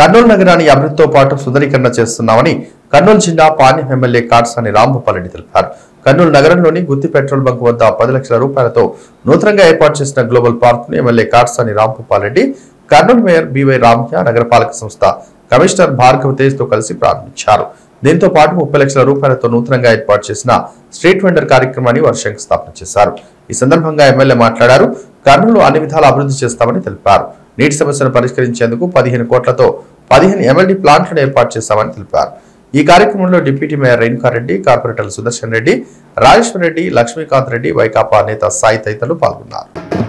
కర్నూలు నగరాన్ని అభివృద్ధితో పాటు సుందరీకరణ చేస్తున్నామని కర్నూలు జిల్లా పాణ్యం ఎమ్మెల్యే కాట్సాని రాంభూపాలరెడ్డి తెలిపారు కర్నూలు నగరంలోని గుత్తి పెట్రోల్ బంక్ వద్ద పది లక్షల రూపాయలతో నూతనంగా ఏర్పాటు చేసిన గ్లోబల్ పార్క్ ను MLA Katasani Rambhupal Reddy Kurnool mayor BY Ramaiah నగరపాలక సంస్థ కమిషనర్ భార్గవ్ తేజ్ తో కలిసి ప్రారంభించారు దీంతో పాటు ముప్పై లక్షల రూపాయలతో నూతనంగా ఏర్పాటు చేసిన స్ట్రీట్ వెండర్ కార్యక్రమాన్ని వారు శంకుస్థాపన చేశారు ఈ సందర్భంగా ఎమ్మెల్యే మాట్లాడారు కర్నూలు అన్ని విధాల అభివృద్ధి చేస్తామని తెలిపారు నీటి సమస్యను పరిష్కరించేందుకు పదిహేను కోట్లతో పదిహేను ఎంఎల్డీ ప్లాంట్లను ఏర్పాటు చేశామని తెలిపారు ఈ కార్యక్రమంలో deputy mayor Renuka Reddy corporator Sudarshan Reddy Rajeshwar Reddy Lakshmikanth Reddy వైకాపా నేత సాయి తదితరులు పాల్గొన్నారు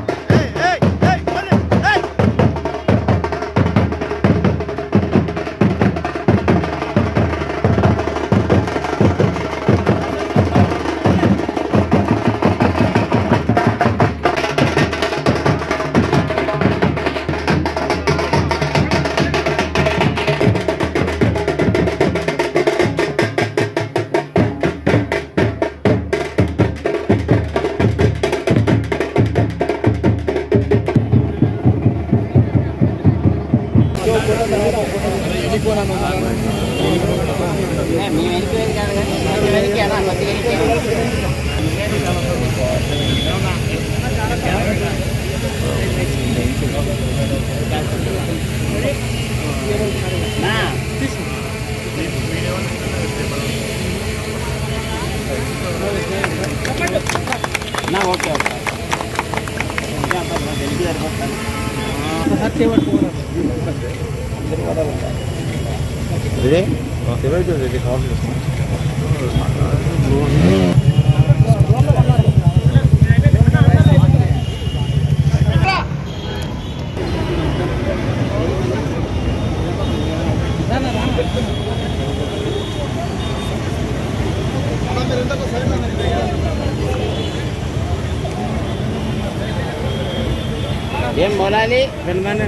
ఏం మొలాలి వెనమనే